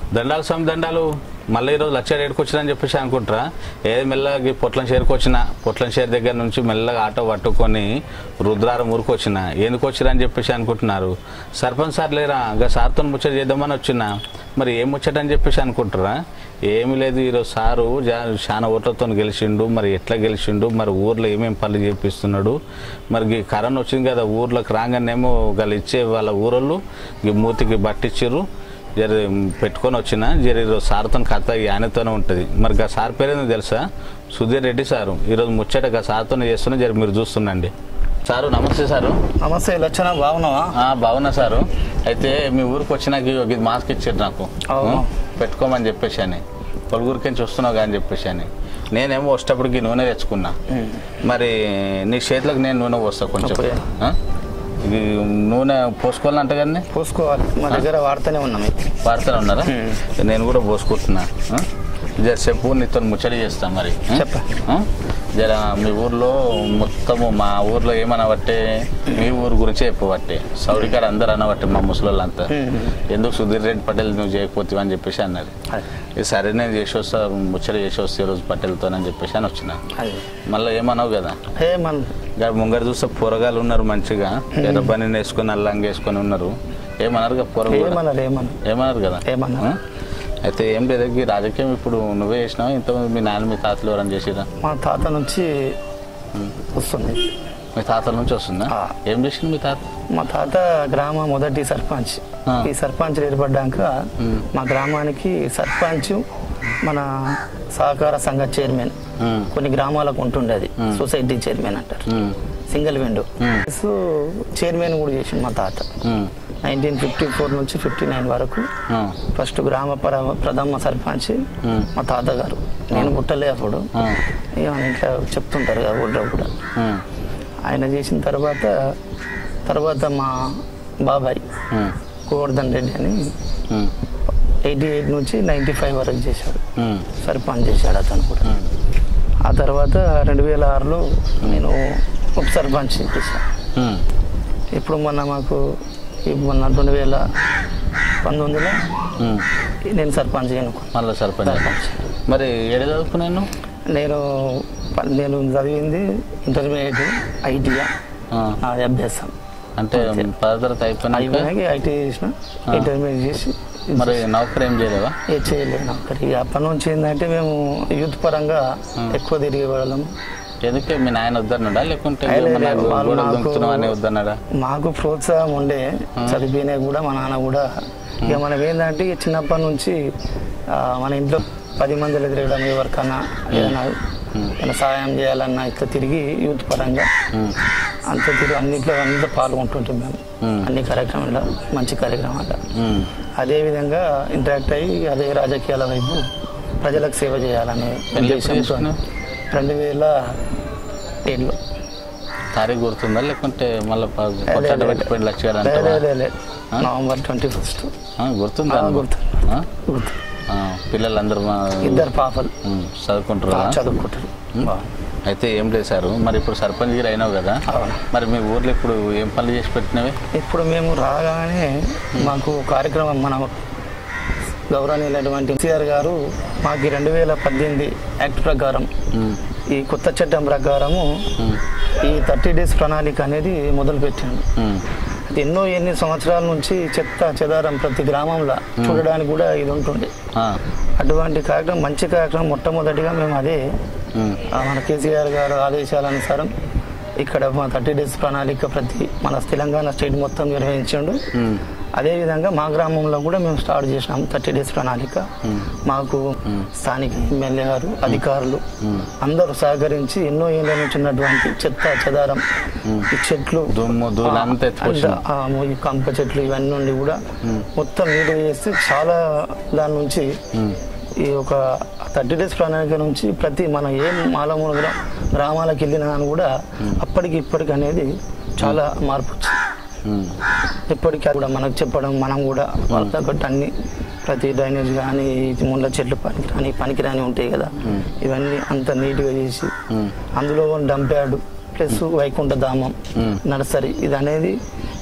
దండాలు స్వామి దండాలు మళ్ళీ ఈరోజు లక్ష రేటుకు వచ్చిందని చెప్పేసి అనుకుంటారా ఏది మెల్లగా పొట్లం షేర్కి వచ్చిన పొట్లం షేర్ దగ్గర నుంచి మెల్లగా ఆటో పట్టుకొని రుద్రారం ఊరికి వచ్చిన ఎందుకు వచ్చిరా అని చెప్పేసి అనుకుంటున్నారు సర్పంచ్ సార్ లేరా ఇంకా సార్తో ముచ్చట చేద్దామని వచ్చిన మరి ఏం ముచ్చట అని చెప్పేసి అనుకుంటారా ఏమీ లేదు ఈరోజు సారు జా- చాలా ఓట్లతో గెలిచిండు మరి ఎట్లా గెలిచిండు మరి ఊర్లో ఏమేం పనులు చేపిస్తున్నాడు మరి ఈ కరోనా వచ్చింది కదా ఊర్లోకి రాగానేమో వాళ్ళు ఇచ్చే వాళ్ళ ఊరోళ్ళు ఈ మూతికి బట్టిచ్చిర్రు జర పెట్టుకొని వచ్చిన జర ఈరోజు సార్తో కథ ఈ ఆయనతోనే ఉంటుంది మరి గా సార్ పేరేందో తెలుసా సుధీర్ రెడ్డి సారు ఈరోజు ముచ్చట గా సార్తోనే చేస్తున్నా జర మీరు చూస్తుండండి సారు నమస్తే సారు నమస్తే లక్షణ బాగున్నావా ఆ, బాగున్నా సారు అయితే మీ ఊరికి వచ్చినాక ఇగో ఇది మాస్క్ ఇచ్చారు నాకు అవును. ఉం? పెట్టుకోమని చెప్పేసి అని పొలుగురికి చూస్తున్నావు కానీ చెప్పేసి అని నేనేమో వచ్చేటప్పటికి నూనె తెచ్చుకున్నా మరి నీ చేతులకు నేను నూనె పోస్తా కొంచెం ఓకే. ఆ? ఇది నూనె పోసుకోవాలంట కానీ పోసుకోవాలి మా దగ్గర వాడుతూనే ఉన్నాం ఇది. వాడుతూనే ఉన్నారా నేను కూడా పోసుకుంటున్నా ఆ? జర చెప్పు నీతో ముచ్చట చేస్తా మరి ఆ? చెప్ప. ఆ? జర మీ ఊర్లో మొత్తము మా ఊర్లో ఏమనబట్టే మీ ఊరు గురించి చెప్పబట్టే సౌడికాడ అందరు అనబట్టే మా ముసలోళ్ళంతా ఎందుకు సుధీర్ రెడ్డి పటేల్ నువ్వు చేయకపోతే అని చెప్పేసి అన్నారు అది ఇది సరే నేను చేసి వస్తా ముచ్చట చేసి వస్తే ఈరోజు పటేల్తో అని చెప్పేసి అని వచ్చిన అది మళ్ళీ ఏమన్నావు కదా హే మన ఇక్కడ ముంగర చూస్తే పొరగాలు ఉన్నారు మంచిగా ఎర్ర పని వేసుకొని అల్లంగా వేసుకొని ఉన్నారు ఏమన్నారు కదా పొరగ కూడా? ఏమన్నారు ఏమన్నారు ఏమన్నారు కదా ఏమన్నారు? ఆ? అయితే ఏం లేదు ఈ రాజకీయం ఇప్పుడు నువ్వే చేసినావు ఇంతమంది మీ నాన్న మీ తాతలు ఎవరైనా చేసిరా మా తాత నుంచి వస్తుంది మీ తాతల నుంచి వస్తుందా ఆ. ఏం చేసిండు మీ తాత మా తాత గ్రామ మొదటి సర్పంచ్ ఆ. ఈ సర్పంచ్ ఏర్పడ్డాక మా గ్రామానికి సర్పంచ్ మన సహకార సంఘ చైర్మన్ ఉమ్, కొన్ని గ్రామాలకు ఉంటుండేది సొసైటీ చైర్మన్ అంటారు um, single window mm. So chairman కూడా చేసిండు మా తాత ఉమ్, నైన్టీన్ ఫిఫ్టీ ఫోర్ నుంచి ఫిఫ్టీ నైన్ వరకు ఆ, ఫస్ట్ గ్రామ పర- ప్రథమ సర్పంచ్ మ్మ్. మా తాతగారు నేను పుట్టలే అప్పుడు ఆ, ఇక ఇంట్లో చెప్తుంటారు కదా ఊళ్ళో కూడా ఉమ్, ఆయన చేసిన తర్వాత తర్వాత మా బాబాయ్ ఉమ్, గోవర్ధన్ రెడ్డి అని ఉమ్, ఎయిటీ ఎయిట్ నుంచి నైంటీ ఫైవ్ వరకు చేశాడు ఉమ్, సర్పంచ్ చేశాడు అతను కూడా ఉమ్, ఆ తర్వాత రెండు వేల ఆరులో నేను ఉప సర్పంచ్ చేశాను ఉమ్, ఇప్పుడు మొన్న మాకు ఈ మొన్న రెండు వేల పంతొమ్మిదిలో ఉమ్. నేను సర్పంచ్ ఎన్నుకున్నాను మళ్ళా సర్పంచ్ సర్పంచ్. మరి ఏడు చదువుకున్నాను నేను ప- నేను చదివింది ఇంటర్మీడియట్ ఐటీఆ ఆ, నాది అభ్యాసం అంటే పదో తరగతి అయిపోయినాక అయిపోయినాక ఐటీ చేసిన ఇంటర్మీడియట్ చేసి మరి నౌకరీ ఏం చేయలేవా ఏ చేయలేను అక్కడికి అప్పటి నుంచి ఏంటంటే మేము యూత్ పరంగా ఎక్కువ తిరిగే వాళ్ళం ఎందుకే మీ నాయన వద్దన్నాడా లేకుంటే ఆయన ఏమన్నా లేదు, వాళ్ళు గోడలు నాకు- దుంకుతున్నావు అని వద్దన్నాడా మాకు ప్రోత్సాహం ఉండే చదివినా కూడా మా నాన్న కూడా ఇక మనం ఏంటంటే ఇక చిన్నప్పటి నుంచి ఆ, మన ఇంట్లో పది మందిలో తిరగడం ఎవరికన్నా ఏదైనా ఏదైనా సహాయం చేయాలన్నా ఇట్లా తిరిగి యూత్ పరంగా ఉమ్, అంత తిరిగి అన్నింటిలో అంతా పాల్గొంటుంటాం మేము మ్మ్. అన్ని కార్యక్రమాల్లో మంచి కార్యక్రమాలు ఉమ్, అదేవిధంగా ఇంటరాక్ట్ అయ్యి అదే రాజకీయాల వైపు ప్రజలకు సేవ చేయాలనే పెళ్ళి ఎప్పుడు ఉద్దేశంతో చేసుకున్నావు? రెండు వేల ఏడులో తారీఖు గుర్తుందా లేకుంటే మళ్ళీ కొట్టాట పెట్టిపోయిన లక్ష గారు లే, అంటావా? లే, లే, లే. నవంబర్ ట్వంటీ ఫస్ట్ ఆ, గుర్తుందా ఆ, గుర్తు. ఆ? గుర్తు ఆ, పిల్లలందరూ మా ఇద్దరు పాపలు ఉమ్, చదువుకుంటారా చదువుకుంటారు బాగుంది. అయితే ఏం లేదు సార్ మరి ఇప్పుడు సర్పంచ్ గారు అయినావు కదా అవును. మరి మీ ఊర్లో ఇప్పుడు ఏం పనులు చేసి పెట్టినవి ఇప్పుడు మేము రాగానే మాకు కార్యక్రమం మన గౌరవనీయులైనటువంటి కేసీఆర్ గారు మాకు రెండు వేల పద్దెనిమిది యాక్ట్ ప్రకారం ఉమ్, ఈ కొత్త చట్టం ప్రకారము ఉమ్, ఈ థర్టీ డేస్ ప్రణాళిక అనేది మొదలు పెట్టాడు ఉమ్, ఎన్నో ఎన్ని సంవత్సరాల నుంచి చెత్త చెదారం ప్రతి గ్రామంలో చూడడానికి కూడా ఇది ఉంటుంది ఆ, అటువంటి కార్యక్రమం మంచి కార్యక్రమం మొట్టమొదటిగా మేము అదే ఉమ్, ఆ, మన కేసీఆర్ గారు ఆదేశాలనుసారం ఇక్కడ మా థర్టీ డేస్ ప్రణాళిక ప్రతి మన తెలంగాణ స్టేట్ మొత్తం నిర్వహించండు ఉమ్, అదేవిధంగా మా గ్రామంలో కూడా మేము స్టార్ట్ చేసినాం థర్టీ డేస్ ప్రణాళిక మాకు స్థానిక ఎమ్మెల్యే గారు అధికారులు అందరూ సహకరించి ఎన్నో ఏళ్ళ నుంచి ఉన్నటువంటి చెత్త చెదారం ఈ చెట్లు దుమ్ము ధూళి అంతా ఎత్తుకొచ్చింది. అంతా, ఆ, ఈ కంప చెట్లు ఇవన్నీ నుండి కూడా మొత్తం నీట్గా చేస్తే చాలా దాని నుంచి ఉమ్, ఈ ఒక థర్టీ డేస్ ప్రణాళిక నుంచి ప్రతి మనం ఏ మాలమూల గ్రా- గ్రామాలకు వెళ్ళినా కానీ కూడా అప్పటికి ఇప్పటికి అనేది చాలా మార్పు వచ్చింది ఉమ్, ఇప్పటికీ కూడా మనకు చెప్పడం మనం కూడా వాళ్ళతో తగ్గట్టు అన్ని ప్రతి డ్రైనేజ్ కానీ ముండ్ల చెట్లు పనికిరాని పనికిరాని ఉంటాయి కదా ఇవన్నీ అంత నీట్గా చేసి అందులో డంప్ యార్డ్ ప్లస్ వైకుంఠ ధామం నర్సరీ ఇది అనేది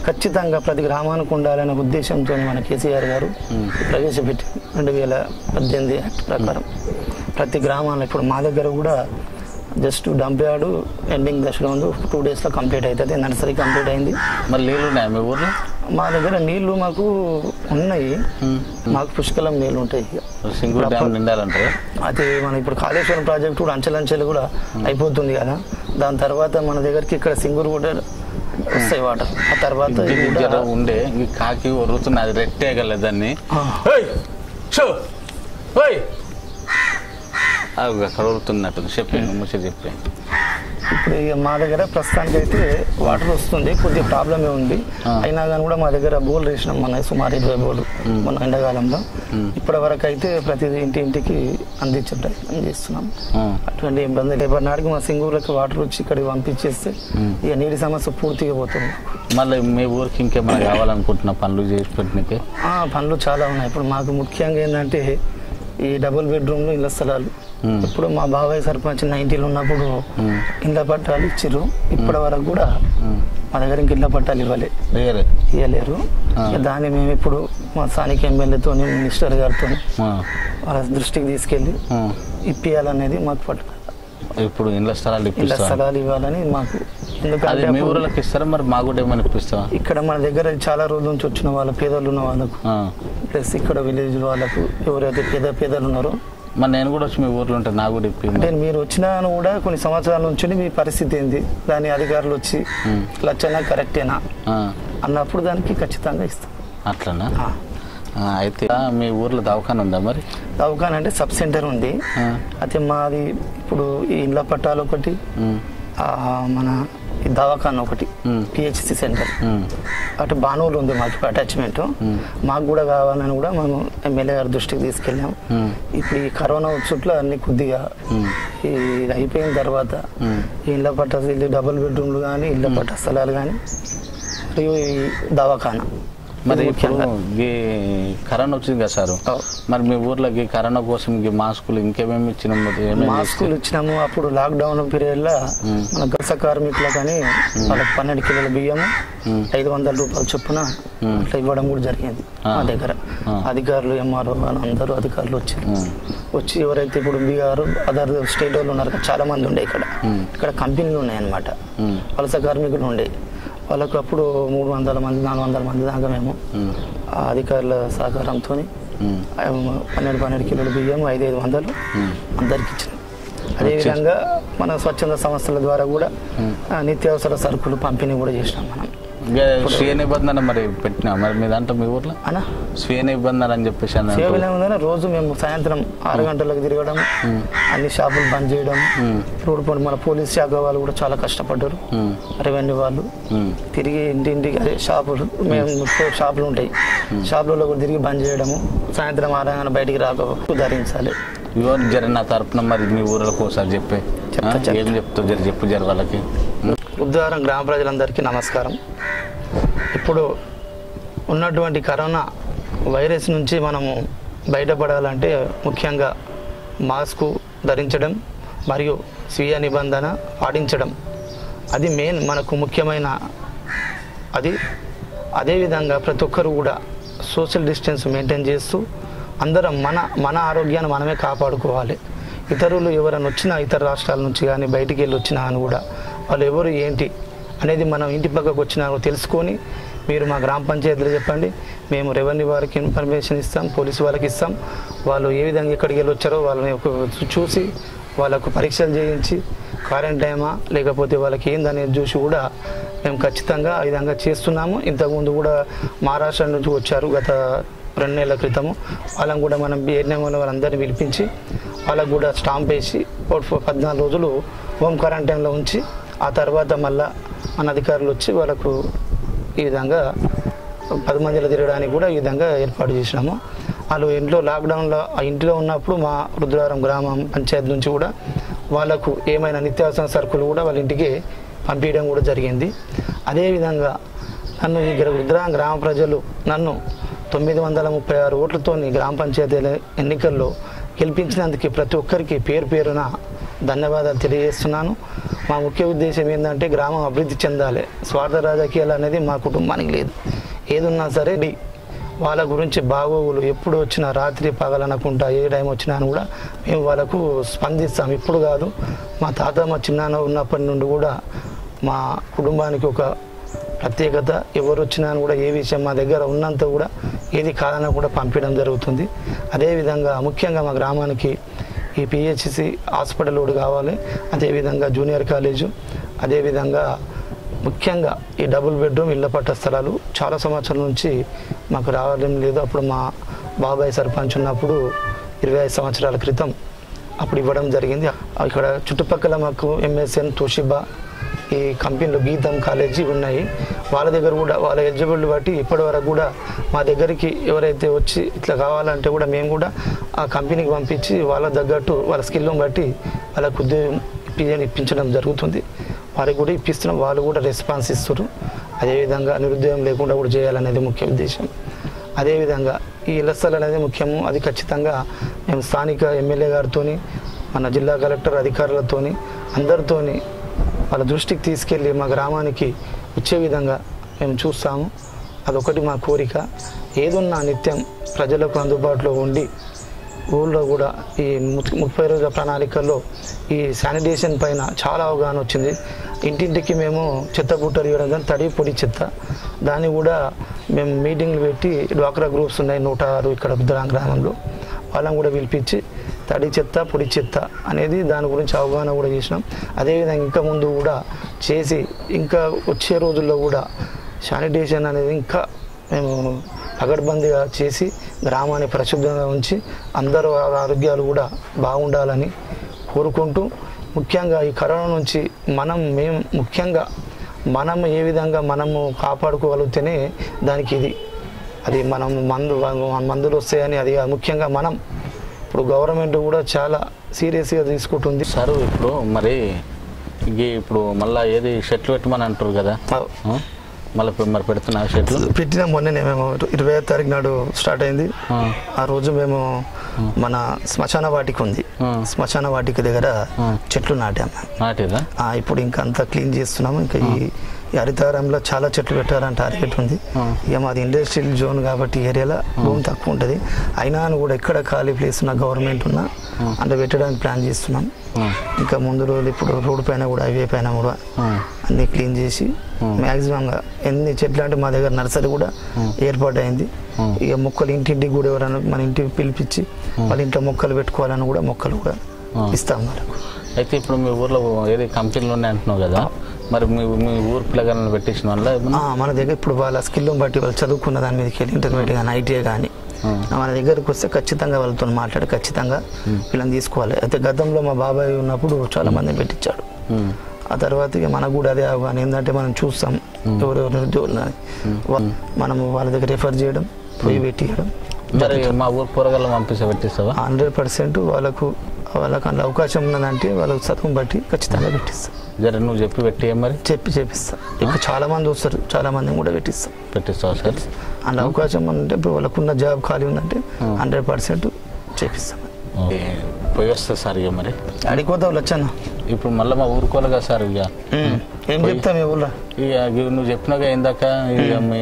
ఖచ్చితంగా ప్రతి గ్రామానికి ఉండాలనే ఉద్దేశంతో మన కేసీఆర్ గారు ప్రవేశపెట్టి రెండు వేల పద్దెనిమిది యాక్ట్ ప్రకారం ప్రతి గ్రామాల్లో ఇప్పుడు మా దగ్గర కూడా జస్ట్ డంప్ యార్డు ఎండింగ్ దశలో ఉంది టూ డేస్లో కంప్లీట్ అవుతుంది నర్సరీ కంప్లీట్ అయింది మరి నీళ్ళు ఉన్నాయా మీ ఊర్లో మా దగ్గర నీళ్లు మాకు ఉన్నాయి మాకు పుష్కలం నీళ్లు ఉంటాయి సింగూరు డ్యామ్ నిండాలంటారు అది మన ఇప్పుడు కాళేశ్వరం ప్రాజెక్ట్ కూడా అంచెలంచెలు కూడా అయిపోతుంది కదా దాని తర్వాత మన దగ్గరికి ఇక్కడ సింగూరు కూడా వస్తాయి వాటర్ ఆ తర్వాత ఇది ఇది కూడా- జర ఉండే ఈ కాకి ఒరుతున్నది అది రెట్టేయగలదు దాన్ని ఆ. ఏయ్! షో! ఏయ్! అవి అక్కడ ఒరుతున్నట్టు చెప్పి ముచ్చి చెప్పి ఇప్పుడు ఇక మా దగ్గర ప్రస్తుతానికి అయితే వాటర్ వస్తుంది కొద్దిగా ప్రాబ్లమే ఉంది అయినా కానీ కూడా మా దగ్గర బోల్ వేసినాం మన సుమారు ఇరవై బోర్లు మన ఎండాకాలంలో ఇప్పటి వరకు అయితే ప్రతి ఇంటి ఇంటికి అందించే ప్రయత్నం చేస్తున్నాం ఆ. అటువంటి ఇబ్బంది రేపటి నాటికి మా సింగూరులకు వాటర్ వచ్చి ఇక్కడికి పంపించేస్తే ఇక నీటి సమస్య పూర్తిగా పోతుంది మళ్ళీ మీ ఊరికి ఇంకేమైనా కావాలనుకుంటున్న పనులు చేసి పెట్టినకి ఆ, పనులు చాలా ఉన్నాయి ఇప్పుడు మాకు ముఖ్యంగా ఏంటంటే ఈ డబుల్ బెడ్రూమ్లు ఇళ్ళ స్థలాలు మ్మ్. ఇప్పుడు మా బాబాయ్ సర్పంచ్ నైన్టీలు ఉన్నప్పుడు ఇళ్ళ పట్టాలు ఇచ్చిర్రు ఇప్పటి వరకు కూడా మా దగ్గర ఇంక ఇళ్ళ పట్టాలు ఇవ్వలే వేరే ఇవ్వలేరు ఇక దాన్ని మేము ఇప్పుడు మా స్థానిక ఎమ్మెల్యేతో మినిస్టర్ గారితో ఆ. వాళ్ళ దృష్టికి తీసుకెళ్ళి ఆ. ఇప్పియాలనేది మాకు పట్టు ఇప్పుడు ఇండ్ల స్థలాలు ఇళ్ళ ఇప్పిస్తా స్థలాలు ఇవ్వాలని మాకు అది ఎందుకంటే మీ అప్పుడు ఊర్లోకి ఇస్తారా మరి మా కూడా ఏమైనా ఇప్పిస్తావా ఇక్కడ మన దగ్గర చాలా రోజుల నుంచి వచ్చిన వాళ్ళ పేదలు ఉన్న వాళ్ళకు ఆ. ప్లస్ ఇక్కడ విలేజ్ వాళ్ళకు ఎవరైతే పేద పేదలు ఉన్నారో మరి నేను కూడా వచ్చి మీ ఊర్లో ఉంటే నా కూడా ఇప్పి అంటే మీరు వచ్చినా కూడా కొన్ని సంవత్సరాల నుంచి మీ పరిస్థితి ఏంది దాని అధికారులు వచ్చి లచ్చనా కరెక్టేనా ఆ. అన్నప్పుడు దానికి ఖచ్చితంగా ఇస్తాం అట్లనా ఆ. ఆ, అయితే ఆ, మీ ఊర్లో దవాఖాన ఉందా మరి దవాఖాన అంటే సబ్ సెంటర్ ఉంది ఆ. అయితే మాది ఇప్పుడు ఈ ఇండ్ల పట్టాలు ఒకటి ఉమ్. ఆ, మన ఈ దవాఖాన ఒకటి మ్మ్. పిహెచ్సి సెంటర్ ఉమ్. అటు బానూరు ఉంది మాకు అటాచ్మెంట్ మాకు కూడా కావాలని కూడా మేము ఎమ్మెల్యే గారి దృష్టికి తీసుకెళ్ళాం మ్మ్. ఇప్పుడు ఈ కరోనా చుట్టూ అన్ని కొద్దిగా ఈ ఇది అయిపోయిన తర్వాత ఈ ఇళ్ళ పట్ట ఇల్లు డబుల్ బెడ్రూమ్లు కానీ ఇళ్ళ పట్ట స్థలాలు కానీ మరియు ఈ దవాఖాన మరి ఇది ఇప్పుడు ముఖ్యంగా ఈ కరోనా వచ్చింది కదా సార్ అవు. మరి మీ ఊర్లో ఈ కరోనా కోసం ఈ మాస్కులు ఇంకేమేమి ఇచ్చినాం ఏమేమి మాస్కులు ఇచ్చినాము అప్పుడు లాక్డౌన్ పీరియడ్ లో మన గస కార్మికులకు అని వాళ్ళకి పన్నెండు కిలోల బియ్యము ఐదు వందల రూపాయలు చొప్పున అట్లా ఇవ్వడం కూడా జరిగింది మా దగ్గర అధికారులు ఎంఆర్ఓ అందరూ అధికారులు వచ్చారు వచ్చి ఎవరైతే ఇప్పుడు బీఆర్ అదర్ స్టేట్ వాళ్ళు ఉన్నారు కదా, చాలా మంది ఉండే ఇక్కడ ఇక్కడ కంపెనీలు ఉన్నాయన్నమాట ఉమ్. వలస కార్మికులు ఉండే వాళ్ళకు అప్పుడు మూడు వందల మంది నాలుగు వందల మంది దాకా మేము ఆ అధికారుల సహకారంతో ఉమ్. పన్నెండు పన్నెండు కిలోల బియ్యం ఐదు ఐదు వందలు అందరికి ఇచ్చినాం అదేవిధంగా మన స్వచ్ఛంద సంస్థల ద్వారా కూడా ఆ, నిత్యావసర సరుకులు పంపిణీ కూడా చేసినాం మనం ఇక స్వీయ నిబంధన మరి పెట్టినా మరి మీ దాంట్లో మీ ఊర్లో అనా స్వీయ నిబంధన అని చెప్పేసి అని సేవ అంటారు. ఉందని రోజు మేము సాయంత్రం ఆరు గంటలకు తిరగడం అన్ని షాపులు బంద్ చేయడం రోడ్డు పని మన పోలీస్ శాఖ వాళ్ళు కూడా చాలా కష్టపడ్డారు ఉమ్. రెవెన్యూ వాళ్ళు ఉమ్. తిరిగి ఇంటింటికి అదే షాపులు మేము ముప్పై షాపులు ఉంటాయి షాపులలో కూడా తిరిగి బంద్ చేయడము సాయంత్రం ఆరంగానే బయటికి రాక ధరించాలి ఇగో జర నా తరపున మరి మీ ఊర్లకు ఒకసారి చెప్పే చెప్తా, ఆ? చెప్తా. ఏం చెప్తావు జర చెప్పు జర వాళ్ళకి ఉద్దారం గ్రామ ప్రజలందరికీ నమస్కారం ఇప్పుడు ఉన్నటువంటి కరోనా వైరస్ నుంచి మనము బయటపడాలంటే ముఖ్యంగా మాస్కు ధరించడం మరియు స్వీయ నిబంధన పాటించడం అది మెయిన్ మనకు ముఖ్యమైన అది అదేవిధంగా ప్రతి ఒక్కరు కూడా సోషల్ డిస్టెన్స్ మెయింటైన్ చేస్తూ అందరం మన మన ఆరోగ్యాన్ని మనమే కాపాడుకోవాలి ఇతరులు ఎవరైనా వచ్చినా ఇతర రాష్ట్రాల నుంచి కానీ బయటికి వెళ్ళి వచ్చినా అని కూడా వాళ్ళు ఎవరు ఏంటి అనేది మనం ఇంటి పక్కకు వచ్చినా కూడా తెలుసుకొని మీరు మా గ్రామ పంచాయతీలో చెప్పండి మేము రెవెన్యూ వారికి ఇన్ఫర్మేషన్ ఇస్తాం పోలీసు వాళ్ళకి ఇస్తాం వాళ్ళు ఏ విధంగా ఎక్కడికి వెళ్ళి వచ్చారో వాళ్ళని ఒక చూసి వాళ్ళకు పరీక్షలు చేయించి క్వారంటైమా లేకపోతే వాళ్ళకి ఏందనేది చూసి కూడా మేము ఖచ్చితంగా ఆ విధంగా చేస్తున్నాము ఇంతకుముందు కూడా మహారాష్ట్ర నుంచి వచ్చారు గత రెండు నెలల క్రితము వాళ్ళని కూడా మనం బిఎన్ఎం వాళ్ళందరినీ పిలిపించి వాళ్ళకు కూడా స్టాంప్ వేసి ఒక ఫ- పద్నాలుగు రోజులు హోమ్ క్వారంటైన్లో ఉంచి ఆ తర్వాత మళ్ళా మన అధికారులు వచ్చి వాళ్ళకు ఈ విధంగా పది మందిలో తిరగడానికి కూడా ఈ విధంగా ఏర్పాటు చేసినాము వాళ్ళు ఇంట్లో లాక్డౌన్లో ఆ ఇంట్లో ఉన్నప్పుడు మా రుద్రవరం గ్రామం పంచాయతీ నుంచి కూడా వాళ్ళకు ఏమైనా నిత్యావసర సరుకులు కూడా వాళ్ళ ఇంటికి పంపించడం కూడా జరిగింది అదేవిధంగా నన్ను ఈ గ్ర- రుద్రవరం గ్రామ ప్రజలు నన్ను తొమ్మిది వందల ముప్పై ఆరు ఓట్లతో గ్రామ పంచాయతీ ఎన్నికల్లో గెలిపించినందుకు ప్రతి ఒక్కరికి పేరు పేరున ధన్యవాదాలు తెలియజేస్తున్నాను మా ముఖ్య ఉద్దేశం ఏంటంటే గ్రామం అభివృద్ధి చెందాలి స్వార్థ రాజకీయాలు అనేది మా కుటుంబానికి లేదు ఏదున్నా సరే డి వాళ్ళ గురించి బాగోగులు ఎప్పుడు వచ్చినా రాత్రి పగలనకుండా ఏ టైం వచ్చినా అని కూడా మేము వాళ్ళకు స్పందిస్తాం ఇప్పుడు కాదు మా తాత మా చిన్నాన్న ఉన్నప్పటి నుండి కూడా మా కుటుంబానికి ఒక ప్రత్యేకత ఎవరు వచ్చినా అని కూడా ఏ విషయం మా దగ్గర ఉన్నంత కూడా ఏది కాదన్నా కూడా పంపించడం జరుగుతుంది అదేవిధంగా ముఖ్యంగా మా గ్రామానికి ఈ పిహెచ్సి హాస్పిటల్ కూడా కావాలి అదేవిధంగా జూనియర్ కాలేజు అదేవిధంగా ముఖ్యంగా ఈ డబుల్ బెడ్రూమ్ ఇళ్ల పట్ట స్థలాలు చాలా సంవత్సరాల నుంచి మాకు రావడం లేదు అప్పుడు మా బాబాయ్ సర్పంచ్ ఉన్నప్పుడు ఇరవై ఐదు సంవత్సరాల క్రితం అప్పుడు ఇవ్వడం జరిగింది ఇక్కడ చుట్టుపక్కల మాకు ఎంఎస్ఎన్ తోషిబా ఈ కంపెనీలో గీతం కాలేజీ ఉన్నాయి వాళ్ళ దగ్గర కూడా వాళ్ళ ఎలిజిబుల్ బట్టి ఇప్పటి వరకు కూడా మా దగ్గరికి ఎవరైతే వచ్చి ఇట్లా కావాలంటే కూడా మేము కూడా ఆ కంపెనీకి పంపించి వాళ్ళ తగ్గట్టు వాళ్ళ స్కిల్ని బట్టి వాళ్ళకు ఉద్యోగం ఇప్పించ- ఇప్పించడం జరుగుతుంది వారికి కూడా ఇప్పిస్తున్నాం వాళ్ళు కూడా రెస్పాన్స్ ఇస్తారు అదేవిధంగా నిరుద్యోగం లేకుండా కూడా చేయాలనేది ముఖ్య ఉద్దేశం అదేవిధంగా ఈ ఇళ్ల స్థలాలు అనేది ముఖ్యము అది ఖచ్చితంగా మేము స్థానిక ఎమ్మెల్యే గారితోని మన జిల్లా కలెక్టర్ అధికారులతోని అందరితోని వాళ్ళ దృష్టికి తీసుకెళ్ళి మా గ్రామానికి వచ్చే విధంగా మేము చూస్తాము అదొకటి మా కోరిక ఏదున్నా నిత్యం ప్రజలకు అందుబాటులో ఉండి ఊళ్ళో కూడా ఈ ము- ముప్పై రోజుల ప్రణాళికల్లో ఈ శానిటేషన్ పైన చాలా అవగాహన వచ్చింది ఇంటింటికి మేము చెత్త బుట్టలు ఇవ్వడం కానీ తడి పొడి చెత్త దాన్ని కూడా మేము మీటింగ్లు పెట్టి డ్వాక్రా గ్రూప్స్ ఉన్నాయి నూట ఆరు ఇక్కడ బుద్ధరా గ్రామంలో వాళ్ళని కూడా పిలిపించి తడి చెత్త పొడి చెత్త అనేది దాని గురించి అవగాహన కూడా చేసినాం అదేవిధంగా ఇంకా ముందు కూడా చేసి ఇంకా వచ్చే రోజుల్లో కూడా శానిటేషన్ అనేది ఇంకా మేము పగడ్బందీగా చేసి గ్రామాన్ని పరిశుభ్రంగా ఉంచి అందరూ వారి ఆరోగ్యాలు కూడా బాగుండాలని కోరుకుంటూ ముఖ్యంగా ఈ కరోనా నుంచి మనం మేము ముఖ్యంగా మనం ఏ విధంగా మనము కాపాడుకోగలిగితేనే దానికి ఇది అది మనం మందు మందులు వస్తాయని అది కాదు. ముఖ్యంగా మనం ఇప్పుడు గవర్నమెంట్ కూడా చాలా సీరియస్గా తీసుకుంటుంది సార్ ఇప్పుడు మరి ఇక ఇప్పుడు మళ్ళా ఏది షెట్లు పెట్టమని అంటారు కదా ఆ? మళ్ళీ ఇప్పుడు మరి పెడుతున్నా షెట్లు పెట్టిన మొన్ననే మేము ఇరవై తారీఖు నాడు స్టార్ట్ అయింది ఆ. ఆ రోజు మేము మన శ్మశాన వాటిక ఉంది ఆ. శ్మశాన వాటిక దగ్గర ఆ. చెట్లు నాటాము నాటిదా ఆ, ఇప్పుడు ఇంకా అంతా క్లీన్ చేస్తున్నాము ఇంకా ఈ ఈ హరితారంలో చాలా చెట్లు పెట్టాలని టార్గెట్ ఉంది ఆ. ఇక మాది ఇండస్ట్రియల్ జోన్ కాబట్టి ఈ ఏరియాలో భూమి తక్కువ ఉంటుంది అయినా అని కూడా ఎక్కడ ఖాళీ ప్లేస్ ఉన్న గవర్నమెంట్ ఉన్నా అంటే పెట్టడానికి ప్లాన్ చేస్తున్నాం ఆ. ఇంకా ముందు రోజులు ఇప్పుడు రోడ్డు పైన కూడా హైవే పైన కూడా ఆ. అన్ని క్లీన్ చేసి మ్యాక్సిమంగా ఎన్ని చెట్లు అంటే మా దగ్గర నర్సరీ కూడా ఏర్పాటు అయింది ఇక మొక్కలు ఇంటింటికి కూడా ఎవరైనా మన ఇంటికి పిలిపించి వాళ్ళ ఇంట్లో మొక్కలు పెట్టుకోవాలని కూడా మొక్కలు కూడా ఇస్తాం వాళ్ళకు అయితే ఇప్పుడు మీ ఊర్లో ఏది కంపెనీలు ఉన్నాయి అంటున్నావు కదా మరి మీ మీ ఊరు పిల్లగాలను పెట్టించిన వల్ల ఏమన్నా ఆ, మన దగ్గర ఇప్పుడు వాళ్ళ స్కిల్ బట్టి వాళ్ళు చదువుకున్న దాని మీదకి వెళ్ళి ఇంటర్మీడియట్ కానీ ఐటీఐ కానీ ఆ. మన దగ్గరకు వస్తే ఖచ్చితంగా వాళ్ళతో మాట్లాడి ఖచ్చితంగా వీళ్ళని తీసుకోవాలి అయితే గతంలో మా బాబాయ్ ఉన్నప్పుడు చాలా మందిని పెట్టించాడు ఉమ్. ఆ తర్వాత ఇక మనకు కూడా అదే అవగాహన ఏంటంటే మనం చూస్తాం ఎవరెవరు నిరుద్యోగులు అని. వా- మనము వాళ్ళ దగ్గర రిఫర్ చేయడం పోయి పెట్టియడం మరి మా ఊరు కూరగాయలు పంపిస్తే పెట్టిస్తావా హండ్రెడ్ పర్సెంట్ వాళ్ళకు వాళ్ళకు అందులో అవకాశం ఉన్నదంటే వాళ్ళకు చదువుని బట్టి ఖచ్చితంగా పెట్టిస్తాం జర నువ్వు చెప్పి పెట్టి మరి చెప్పి చేపిస్తాం ఇంకా చాలా మంది వస్తారు చాలా మందిని కూడా పెట్టిస్తాం పెట్టిస్తావా సార్ అందులో అవకాశం ఉంటే ఇప్పుడు వాళ్ళకున్న జాబ్ ఖాళీ ఉందంటే హండ్రెడ్ పర్సెంట్ చేపిస్తాం ఓకే. పోయి వస్తా సార్ ఇక మరి అడిగిపోతావు లచ్చన్న ఇప్పుడు మళ్ళీ మా ఊరుకోవాలి కదా సార్ ఇక ఏం చెప్తాం మీ ఊళ్ళో ఇక ఇవి నువ్వు చెప్పినాక ఇందాక ఇక మీ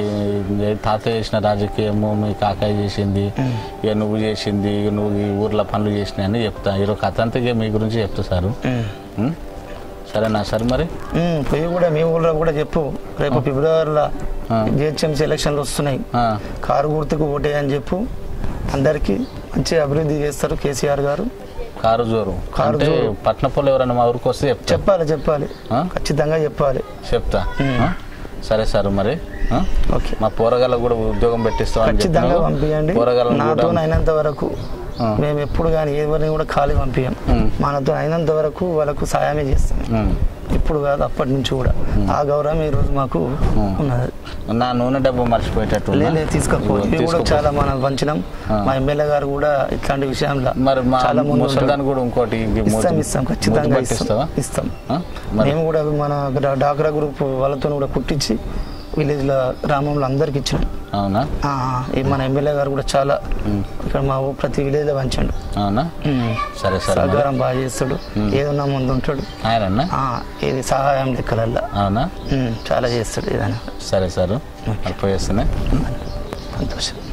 మీ తాత చేసిన రాజకీయము మీ కాకాయ చేసింది ఇక నువ్వు చేసింది ఇక నువ్వు ఈ ఊర్లో పనులు చేసినాయి అని చెప్తా ఈరోజు కథ అంతా ఇక మీ గురించి చెప్తా సారు ఉం? సరేనా సార్ మరి ఉమ్, పోయి కూడా మీ ఊళ్ళో కూడా చెప్పు రేపు ఫిబ్రవరిలో ఆ. జిహెచ్ఎంసీ ఎలక్షన్లు వస్తున్నాయి ఆ, కారు గుర్తుకు ఓటేయని చెప్పు అందరికీ మంచి అభివృద్ధి చేస్తారు కేసీఆర్ గారు కారు జోరు కారు అంటే జోరు. పట్నపల్లి ఎవరైనా మా ఊరికి వస్తే చెప్తా చెప్పాలి చెప్పాలి ఆ? ఖచ్చితంగా చెప్పాలి చెప్తా ఆ? సరే సార్ మరి ఆ? ఓకే మా పోరగాళ్ళకు కూడా ఉద్యోగం పెట్టిస్తామని ఖచ్చితంగా పంపించండి పోరగాళ్ళను నాతో కూడా అయినంత వరకు ఆ. మేము ఎప్పుడు కానీ ఎవరిని కూడా ఖాళీ పంపించాం ఉమ్. మనతో అయినంత వరకు వాళ్ళకు సాయమే చేస్తాం ఉం. ఇప్పుడు కాదు అప్పటి నుంచి కూడా ఆ గౌరవం ఈ రోజు మాకు ఉన్నది నా నూనె డబ్బు మర్చిపోయేటట్టు ఉన్నా? లేదు తీసుకపో ఇవి కూడా తీసుకుపో. చాలా మనం పంచినాం ఆ. మా ఎమ్మెల్యే గారు కూడా ఇట్లాంటి విషయంలో మరి మా చాలా ముందు ఉంటారు. ముసలిదాన్ని కూడా ఇంకోటి ఇది ఇస్తాం మూతి- ఇస్తాం మూతి ఖచ్చితంగా పట్టిస్తావా ఇస్తాం ఇస్తాం ఆ? మరి మేము కూడా మన డా- డాక్రా గ్రూప్ వాళ్ళతో కూడా కుట్టించి విలేజ్లో గ్రామంలో అందరికి ఇచ్చాడు అవునా ఆ, ఈ మన ఎమ్మెల్యే గారు కూడా చాలా ఇక్కడ మా ఊ- ప్రతి విలేజ్లో పంచాడు అవునా ఉమ్. సరే సరే మరి. సహకారం బాగా చేస్తాడు ఏదన్నా ముందు ఉంటాడు ఆయనన్నా ఆ, ఇది సహాయం లెక్కలల్లా అవునా ఉమ్, చాలా చేస్తాడు ఏదైనా సరే సార్ మరి పోయేస్తున్నా సంతోషం